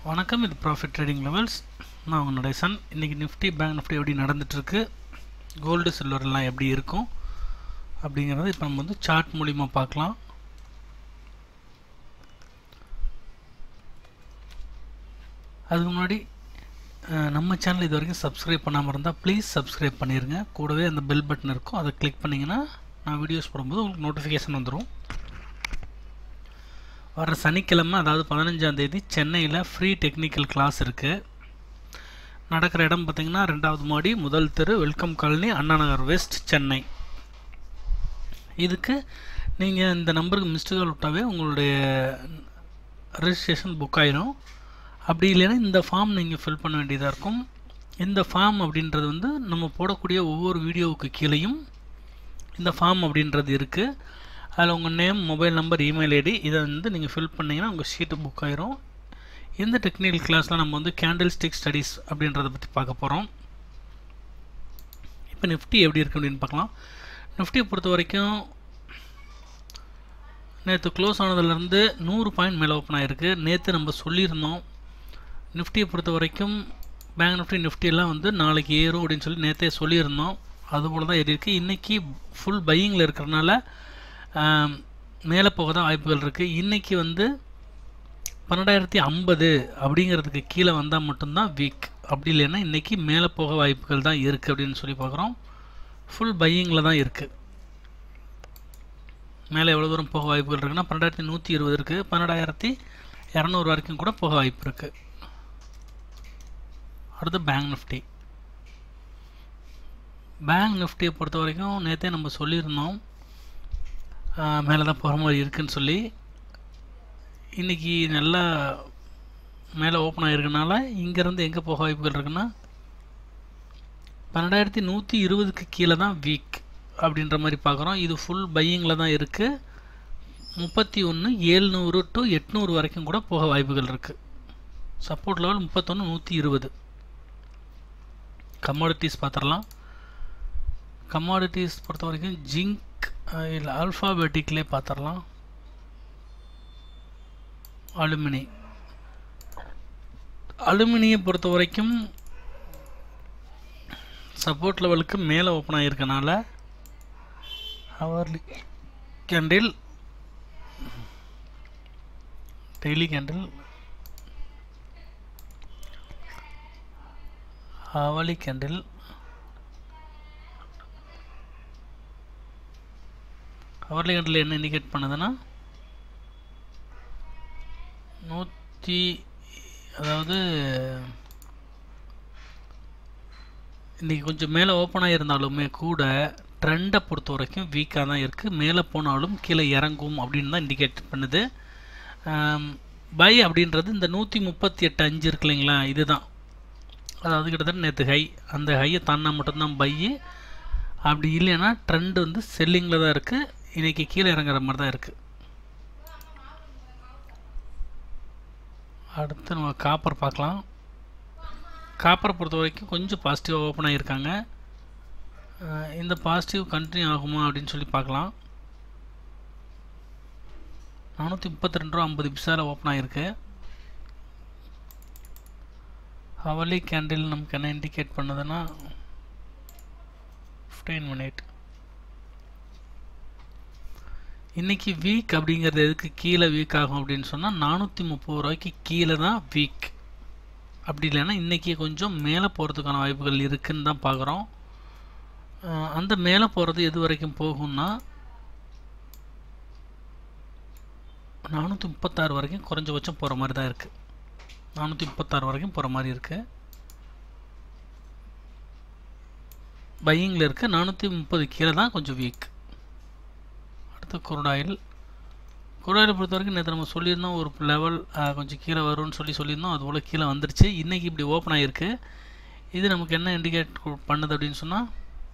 வணக்கம் இது profit trading levels நான் உங்கள் நடேசன் இன்றைக்கி நிஃப்டி பேங்க் நிஃப்டி எப்படி நடந்துகிட்ருக்கு கோல்டு சில்வர்லாம் எப்படி இருக்கும் அப்படிங்கிறத இப்போ நம்ம வந்து சார்ட் மூலிமா பார்க்கலாம் அதுக்கு முன்னாடி அஹ், நம்ம சேனல் இது வரைக்கும் சப்ஸ்கிரைப் பண்ணாமல் இருந்தால் ப்ளீஸ் சப்ஸ்கிரைப் பண்ணிடுங்க கூடவே அந்த பெல் பட்டன் இருக்கும் அதை கிளிக் பண்ணிங்கன்னா நான் வீடியோஸ் போடும்போது உங்களுக்கு நோட்டிஃபிகேஷன் வந்துடும் வர சனிக்கிழமை அதாவது பதினஞ்சாம் தேதி சென்னையில் ஃப்ரீ டெக்னிக்கல் கிளாஸ் இருக்குது நடக்கிற இடம் பார்த்திங்கன்னா ரெண்டாவது மாடி முதல் தெரு welcome colony Anna Nagar west Chennai இதுக்கு நீங்கள் இந்த நம்பருக்கு மிஸ்டு கால் விட்டாவே உங்களுடைய ரெஜிஸ்ட்ரேஷன் புக் ஆயிரும் அப்படி இல்லைன்னா இந்த ஃபார்ம் நீங்கள் ஃபில் பண்ண வேண்டியதாக இருக்கும் இந்த ஃபார்ம் அப்படின்றது வந்து நம்ம போடக்கூடிய ஒவ்வொரு வீடியோவுக்கு கீழேயும் இந்த ஃபார்ம் அப்படின்றது இருக்குது அதில் உங்கள் name mobile number email ID இதை வந்து நீங்கள் ஃபில் பண்ணிங்கன்னா உங்கள் ஷீட்டு புக் ஆயிரும் இந்த டெக்னிக்கல் கிளாஸில் நம்ம வந்து கேண்டில் ஸ்டிக் ஸ்டடீஸ் அப்படின்றத பற்றி பார்க்க போகிறோம் இப்போ நிஃப்டி எப்படி இருக்குது அப்படின்னு பார்க்கலாம் நிஃப்டியை பொறுத்த வரைக்கும் நேற்று க்ளோஸ் ஆனதுலேருந்து நூறு பாயிண்ட் மேலே ஓப்பன் ஆகிருக்கு நேற்று நம்ம சொல்லியிருந்தோம் நிஃப்டியை பொறுத்த வரைக்கும் பேங்க் நிஃப்டி நிஃப்டி எல்லாம் வந்து நாளைக்கு ஏறும் அப்படின்னு சொல்லி நேற்றே சொல்லியிருந்தோம் அதுபோல் தான் ஏறி இருக்கு இன்றைக்கி ஃபுல் பையிங்கில் இருக்கிறனால ஆம், மேலே போக தான் வாய்ப்புகள் இருக்குது இன்றைக்கி வந்து பன்னெண்டாயிரத்தி ஐம்பது அப்படிங்கிறதுக்கு கீழே வந்தால் மட்டும்தான் வீக் அப்படி இல்லைன்னா இன்றைக்கி மேலே போக வாய்ப்புகள் தான் இருக்குது அப்படின்னு சொல்லி பார்க்குறோம் ஃபுல் பையிங்கில் தான் இருக்குது மேலே எவ்வளோ தூரம் போக வாய்ப்புகள் இருக்குன்னா பன்னெண்டாயிரத்தி நூற்றி இருபது இருக்குது பன்னெண்டாயிரத்தி இரநூறு வரைக்கும் கூட போக வாய்ப்பு இருக்குது அடுத்து பேங்க் நிஃப்டி பேங்க் நிஃப்டியை பொறுத்த வரைக்கும் நேற்றே நம்ம சொல்லியிருந்தோம் மேலே தான் போகிற மாதிரி இருக்குன்னு சொல்லி இன்றைக்கி நல்லா மேலே ஓப்பன் ஆகிருக்கனால இங்கேருந்து எங்கே போக வாய்ப்புகள் இருக்குன்னா பன்னெண்டாயிரத்தி நூற்றி இருபதுக்கு கீழே தான் வீக் அப்படின்ற மாதிரி பார்க்குறோம் இது ஃபுல் பையிங்கில் தான் இருக்குது முப்பத்தி ஒன்று ஏழ்நூறு டு எட்நூறு வரைக்கும் கூட போக வாய்ப்புகள் இருக்குது சப்போர்ட் லெவல் முப்பத்தொன்று நூற்றி இருபது கமாடிட்டிஸ் பார்த்துடலாம் கமாடிட்டிஸ் பொறுத்த வரைக்கும் ஜிங்க் இல்லை ஆல்ஃபாபெட்டிக்லே பார்த்துடலாம் அலுமினி அலுமினியை பொறுத்த வரைக்கும் சப்போர்ட் லெவலுக்கு மேலே ஓப்பன் ஆகிருக்கனால hourly candle daily candle hourly candle hourly candle என்ன இண்டிகேட் பண்ணுதுன்னா நூற்றி அதாவது இன்றைக்கி கொஞ்சம் மேலே ஓப்பன் ஆகியிருந்தாலுமே கூட ட்ரெண்டை பொறுத்த வரைக்கும் வீக்காக தான் இருக்குது மேலே போனாலும் கீழே இறங்கும் அப்படின்னு தான் இண்டிகேட் பண்ணுது பை அப்படின்றது இந்த நூற்றி முப்பத்தி எட்டு அஞ்சு இருக்கு இல்லைங்களா இதுதான் அதாவது கிட்டத்தட்ட நேற்று ஹை அந்த ஹையை தாண்டினா மட்டும்தான் பை அப்படி இல்லைன்னா ட்ரெண்ட் வந்து செல்லிங்கில் தான் இருக்குது இன்றைக்கி கீழே இறங்குற மாதிரி தான் இருக்குது அடுத்து நம்ம காப்பர் பார்க்கலாம் காப்பரை பொறுத்த வரைக்கும் கொஞ்சம் பாசிட்டிவாக ஓப்பன் ஆகியிருக்காங்க அஹ் இந்த பாசிட்டிவ் கண்டினியூ ஆகுமா அப்படின்னு சொல்லி பார்க்கலாம் நானூற்றி முப்பத்தி ரெண்டு ரூபா ஐம்பது பிசாவில் ஓப்பன் ஆகிருக்கு ஹவலி கேண்டில் நமக்கு என்ன இண்டிகேட் பண்ணுதுன்னா ஃபிஃப்டீன் மினிட் இன்றைக்கி வீக் அப்படிங்கிறது எதுக்கு கீழே வீக் ஆகும் அப்படின்னு சொன்னால் நானூற்றி முப்பது ரூபாய்க்கு கீழே தான் வீக் அப்படி இல்லைன்னா இன்றைக்கி கொஞ்சம் மேலே போகிறதுக்கான வாய்ப்புகள் இருக்குன்னு தான் பார்க்குறோம் அஹ் அந்த மேலே போகிறது எது வரைக்கும் போகும்னா நானூற்றி முப்பத்தாறு வரைக்கும் குறைஞ்சபட்சம் போகிற மாதிரி தான் இருக்குது நானூற்றி முப்பத்தாறு வரைக்கும் போகிற மாதிரி இருக்குது பையிங்கில் இருக்குது நானூற்றி முப்பது கீழே தான் கொஞ்சம் வீக் அடுத்து குருடாயில் குருடாயில் பொறுத்த வரைக்கும் நேற்று நம்ம சொல்லியிருந்தோம் ஒரு லெவல் கொஞ்சம் கீழே வரும்னு சொல்லி சொல்லியிருந்தோம் அது போல் கீழே வந்துருச்சு இன்றைக்கி இப்படி ஓப்பன் ஆகிருக்கு இது நமக்கு என்ன இண்டிகேட் பண்ணுது அப்படின்னு சொன்னால்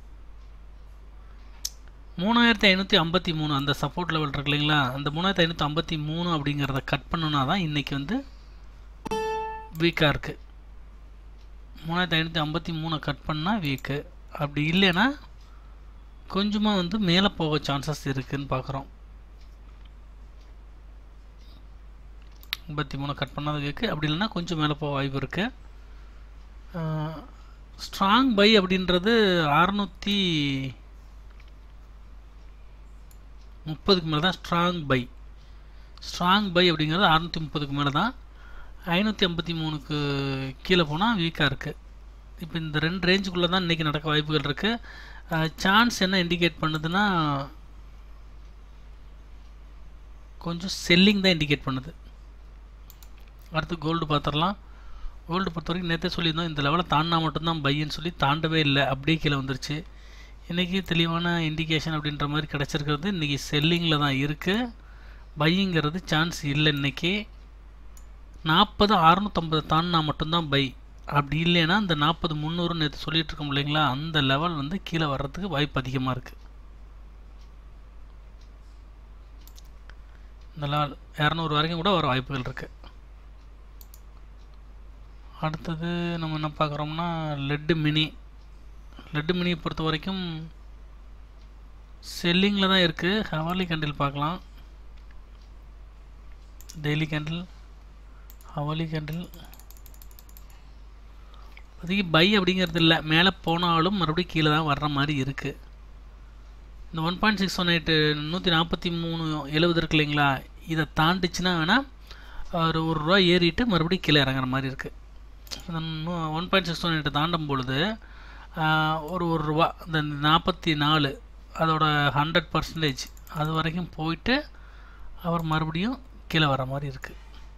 மூணாயிரத்தி ஐநூற்றி ஐம்பத்தி மூணு அந்த சப்போர்ட் லெவல் இருக்கு இல்லைங்களா அந்த மூணாயிரத்தி ஐநூற்றி ஐம்பத்தி மூணு அப்படிங்கிறத கட் பண்ணுனா தான் இன்றைக்கி வந்து வீக்காக இருக்குது மூணாயிரத்தி ஐநூற்றி ஐம்பத்தி மூணை கட் பண்ணால் வீக்கு அப்படி இல்லைன்னா கொஞ்சமாக வந்து மேலே போக சான்சஸ் இருக்குதுன்னு பார்க்குறோம் எண்பத்தி மூணு கட் பண்ணாத வீக்கு அப்படி இல்லைன்னா கொஞ்சம் மேலே போக வாய்ப்பு இருக்குது ஸ்ட்ராங் பை அப்படின்றது அறநூற்றி முப்பதுக்கு மேலே தான் ஸ்ட்ராங் பை ஸ்ட்ராங் பை அப்படிங்கிறது அறநூற்றி முப்பதுக்கு மேலே தான் ஐநூற்றி ஐம்பத்தி மூணுக்கு கீழே போனால் வீக்காக இருக்குது இப்போ இந்த ரெண்டு ரேஞ்சுக்குள்ளே தான் இன்றைக்கி நடக்க வாய்ப்புகள் இருக்குது சான்ஸ் என்ன இண்டிகேட் பண்ணுதுன்னா கொஞ்சம் செல்லிங் தான் இண்டிகேட் பண்ணுது அடுத்து கோல்டு பார்த்துடலாம் கோல்டு பொறுத்த வரைக்கும் நேற்றே சொல்லியிருந்தோம் இந்த லெவலில் தாண்டினா மட்டும்தான் பையன்னு சொல்லி தாண்டவே இல்லை அப்படியே கீழே வந்துருச்சு இன்றைக்கி தெளிவான இண்டிகேஷன் அப்படின்ற மாதிரி கிடச்சிருக்கிறது இன்றைக்கி செல்லிங்கில் தான் இருக்குது பையிங்கிறது சான்ஸ் இல்லை இன்றைக்கி நாற்பது அறநூற்றம்பது தாண்டினா மட்டும்தான் பை அப்படி இல்லைன்னா இந்த நாற்பது முந்நூறு நேற்று சொல்லிட்டு இருக்கோம் இல்லைங்களா அந்த லெவல் வந்து கீழே வர்றதுக்கு வாய்ப்பு அதிகமாக இருக்குது இந்த லெவல் இரநூறு வரைக்கும் கூட வர வாய்ப்புகள் இருக்குது அடுத்தது நம்ம என்ன பார்க்குறோம்னா லெட்டு மினி லெட்டு மினியை பொறுத்த வரைக்கும் செல்லிங்கில் தான் இருக்குது ஹவாலி கேண்டில் பார்க்கலாம் டெய்லி கேண்டில் ஹவாலி கேண்டில் இப்போதைக்கு பை அப்படிங்கிறது இல்லை மேலே போனாலும் மறுபடியும் கீழே தான் வர்ற மாதிரி இருக்குது இந்த one point six one eight நூற்றி நாற்பத்தி மூணு எழுபது இருக்கு இல்லைங்களா இதை தாண்டிச்சுன்னா வேணால் ஒரு ஒரு ரூபா ஏறிட்டு மறுபடியும் கீழே இறங்குற மாதிரி இருக்குது இந்த one point six one eight தாண்டும் பொழுது ஒரு ஒரு ரூபா இந்த நாற்பத்தி நாலு அதோட ஹண்ட்ரட் பர்சன்டேஜ் அது வரைக்கும் போயிட்டு அவர் மறுபடியும் கீழே வர மாதிரி இருக்குது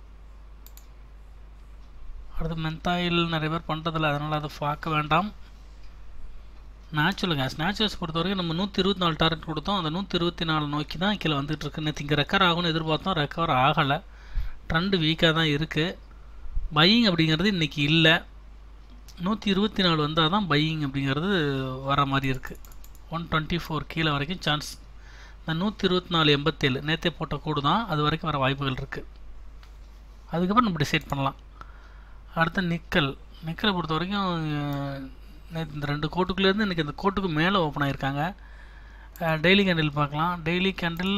அடுத்து மென்தாயில் நிறைய பேர் பண்ணுறதில்ல அதனால் அதை பார்க்க வேண்டாம் நேச்சுரல் கேஸ் நேச்சுரல்ஸ் பொறுத்த வரைக்கும் நம்ம நூற்றி இருபத்தி நாலு டார்கெட் கொடுத்தோம் அந்த நூற்றி இருபத்தி நாலு நோக்கி தான் கீழே வந்துட்டு இருக்கு நேற்று இங்கே ரெக்கவர் ஆகும்னு எதிர்பார்த்தோம் ரெக்கவர் ஆகலை ட்ரெண்டு வீக்காக தான் இருக்குது பையிங் அப்படிங்கிறது இன்றைக்கி இல்லை நூற்றி இருபத்தி நாலு வந்தால் தான் பையிங் அப்படிங்கிறது வர மாதிரி இருக்குது ஒன் டுவெண்ட்டி ஃபோர் கீழே வரைக்கும் சான்ஸ் இந்த நூற்றி இருபத்தி நாலு எண்பத்தேழு நேற்றே போட்ட கூடு தான் அது வரைக்கும் வர வாய்ப்புகள் இருக்குது அதுக்கப்புறம் நம்ம டிசைட் பண்ணலாம் அடுத்து நிக்கல் நிக்கலை பொறுத்த வரைக்கும் நேற்று இந்த ரெண்டு கோட்டுக்குள்ளேருந்து இன்றைக்கி இந்த கோட்டுக்கு மேலே ஓப்பன் ஆகியிருக்காங்க டெய்லி கேண்டில் பார்க்கலாம் டெய்லி கேண்டில்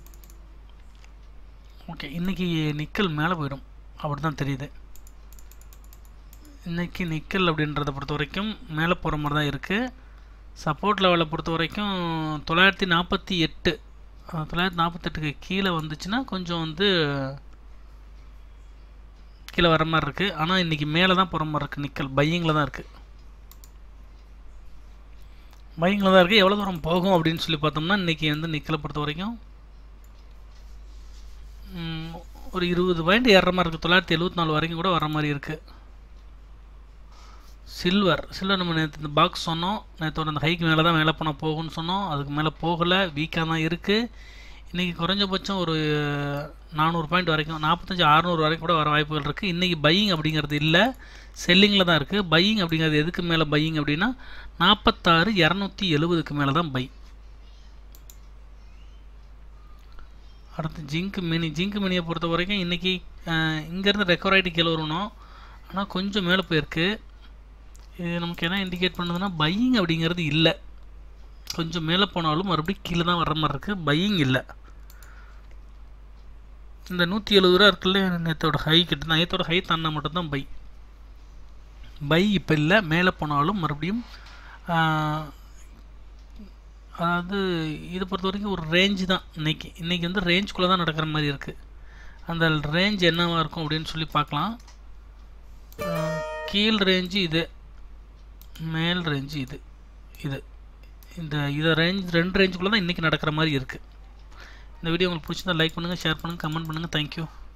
ஓகே இன்றைக்கி நிக்கல் மேலே போயிடும் அப்படி தான் தெரியுது இன்றைக்கி நிக்கல் அப்படின்றத பொறுத்த வரைக்கும் மேலே போகிற மாதிரி தான் இருக்குது சப்போர்ட் லெவலை பொறுத்த வரைக்கும் தொள்ளாயிரத்தி நாற்பத்தி எட்டு தொள்ளாயிரத்தி நாற்பத்தெட்டுக்கு கீழே வந்துச்சுன்னா கொஞ்சம் வந்து கீழே வர மாதிரி இருக்குது ஆனால் இன்றைக்கி மேலே தான் போகிற மாதிரி இருக்குது நிக்கல் பையிங்கில் தான் இருக்குது பையிங்கில் தான் இருக்குது எவ்வளோ தூரம் போகும் அப்படின்னு சொல்லி பார்த்தோம்னா இன்றைக்கி வந்து நிக்கலை பொறுத்த வரைக்கும் ஒரு இருபது பாயிண்ட் ஏறுற மாதிரி இருக்குது தொள்ளாயிரத்தி எழுபத்தி நாலு வரைக்கும் கூட வர மாதிரி இருக்குது சில்வர் சில்வர் நம்ம நேற்று இந்த பாக்ஸ் சொன்னோம் நேற்று அந்த ஹைக்கு மேலே தான் மேலே போனால் போகும்னு சொன்னோம் அதுக்கு மேலே போகலை வீக்காக தான் இருக்குது இன்றைக்கி குறைஞ்சபட்சம் ஒரு நானூறு பாயிண்ட் வரைக்கும் நாற்பத்தஞ்சு அறநூறு வரைக்கும் கூட வர வாய்ப்புகள் இருக்குது இன்றைக்கி பையிங் அப்படிங்கிறது இல்லை செல்லிங்கில் தான் இருக்குது பையிங் அப்படிங்கிறது எதுக்கு மேலே பையிங் அப்படின்னா நாற்பத்தாறு இரநூத்தி எழுபதுக்கு மேலே தான் பை அடுத்து ஜிங்க் மினி ஜிங்க் மினியை பொறுத்த வரைக்கும் இன்றைக்கி இங்கேருந்து ரெக்கவர் ஆகிட்டு கீழே வரணும் ஆனால் கொஞ்சம் மேலே போயிருக்கு இது நமக்கு என்ன இண்டிகேட் பண்ணுதுன்னா பையிங் அப்படிங்கிறது இல்லை கொஞ்சம் மேலே போனாலும் மறுபடியும் கீழே தான் வர மாதிரி இருக்குது பையிங் இல்லை இந்த நூற்றி எழுபது ரூபா இருக்குல்ல நேற்றோட ஹை கிட்ட நேற்றோட ஹை தாண்டா மட்டும்தான் பை பை இப்போ இல்லை மேலே போனாலும் மறுபடியும் அதாவது இதை பொறுத்த வரைக்கும் ஒரு ரேஞ்சு தான் இன்றைக்கி இன்றைக்கி வந்து ரேஞ்சுக்குள்ளே தான் நடக்கிற மாதிரி இருக்குது அந்த ரேஞ்ச் என்னவாக இருக்கும் அப்படின்னு சொல்லி பார்க்கலாம் கீழ் ரேஞ்சு இது மேல் ரேஞ்சு இது இது இந்த இதை ரேஞ்ச் ரெண்டு ரேஞ்சுக்குள்ளே தான் இன்றைக்கி நடக்கிற மாதிரி இருக்குது இந்த வீடியோ உங்களுக்கு பிடிச்சிருந்தா லைக் பண்ணுங்கள் ஷேர் பண்ணுங்கள் கமெண்ட் பண்ணுங்கள் தேங்க்யூ